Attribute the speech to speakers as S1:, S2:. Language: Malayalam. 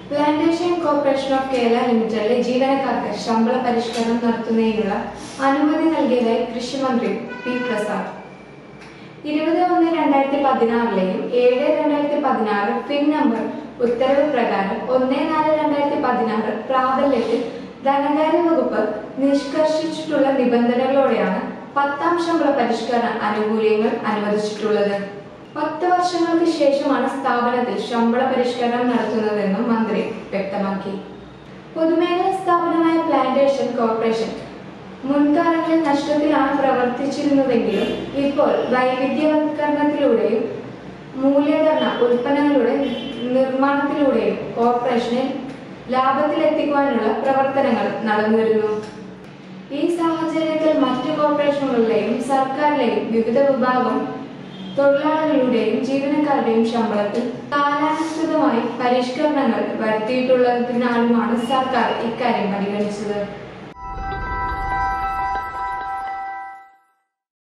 S1: പ്ലാന്റേഷൻ കോർപ്പറേഷൻ ഓഫ് കേരള ലിമിറ്റഡിലെ ജീവനക്കാർക്ക് ശമ്പള പരിഷ്കരണം നടത്തുന്നതിനുള്ള അനുമതി നൽകിയതായി കൃഷിമന്ത്രി പി പ്രസാദ് ഇരുപത് ഒന്ന് രണ്ടായിരത്തി പതിനാറിലെയും ഏഴ് രണ്ടായിരത്തി പതിനാറ് പിൻ നമ്പർ ഉത്തരവ് പ്രകാരം ഒന്ന് നാല് രണ്ടായിരത്തി പതിനാറ് പ്രാബല്യത്തിൽ ധനകാര്യ വകുപ്പ് നിഷ്കർഷിച്ചിട്ടുള്ള നിബന്ധനകളോടെയാണ് പത്താം ശമ്പള പരിഷ്കരണ ആനുകൂല്യങ്ങൾ അനുവദിച്ചിട്ടുള്ളത് പത്ത് വർഷങ്ങൾക്ക് ശേഷമാണ് സ്ഥാപനത്തിൽ ശമ്പള പരിഷ്കരണം നടത്തുന്നതെന്നും മന്ത്രി വ്യക്തമാക്കി പൊതുമേഖലാ സ്ഥാപനമായ പ്ലാന്റേഷൻ കോർപ്പറേഷൻ മുൻകാലങ്ങളിൽ നഷ്ടത്തിലാണ് പ്രവർത്തിച്ചിരുന്നതെങ്കിലും ഇപ്പോൾ വൈവിധ്യവൽക്കരണത്തിലൂടെയും മൂല്യധരണ ഉൽപ്പന്നങ്ങളുടെ നിർമ്മാണത്തിലൂടെയും കോർപ്പറേഷനെ ലാഭത്തിലെത്തിക്കുവാനുള്ള പ്രവർത്തനങ്ങൾ നടന്നുവരുന്നു ഈ സാഹചര്യത്തിൽ മറ്റു കോർപ്പറേഷനുകളിലെയും സർക്കാരിലെയും വിവിധ വിഭാഗം തൊഴിലാളികളുടെയും ജീവനക്കാരുടെയും ശമ്പളത്തിൽ കാലാനുസൃതമായി പരിഷ്കരണങ്ങൾ വരുത്തിയിട്ടുള്ളതിനാലുമാണ് സർക്കാർ ഇക്കാര്യം പരിഗണിച്ചത്